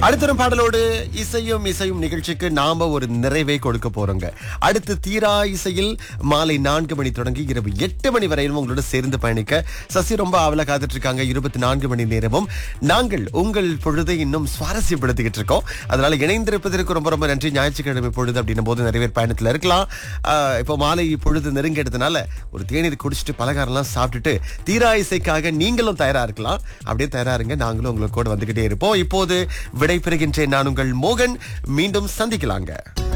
அடுத்தரும் பாடலோடு இசையும் இசையும் நிகழ்ச்சிக்கு நாம ஒரு நிறைவை கொடுக்க போறோங்க அடுத்து தீரா இசையில் மாலை நான்கு மணி தொடங்கி இரவு எட்டு மணி வரையிலும் உங்களோட சேர்ந்து பயணிக்க சசி ரொம்ப ஆவல காத்துட்டு இருக்காங்க இருபத்தி நான்கு மணி நேரமும் நாங்கள் உங்கள் பொழுதை இன்னும் சுவாரஸ்யப்படுத்திக்கிட்டு இருக்கோம் அதனால இணைந்திருப்பதற்கு ரொம்ப ரொம்ப நன்றி ஞாயிற்றுக்கிழமை பொழுது அப்படின்னும் போது நிறைய பேர் பயணத்துல இருக்கலாம் ஆஹ் இப்போ மாலை பொழுது நெருங்கி எடுத்தனால ஒரு தேநீர் குடிச்சிட்டு பலகாரம்லாம் சாப்பிட்டுட்டு தீரா இசைக்காக நீங்களும் தயாரா இருக்கலாம் அப்படியே தயாரா இருங்க நாங்களும் உங்களுக்கு கூட வந்துகிட்டே இருப்போம் இப்போது விடைபெறுகின்றேன் நான் உங்கள் மோகன் மீண்டும் சந்திக்கலாங்க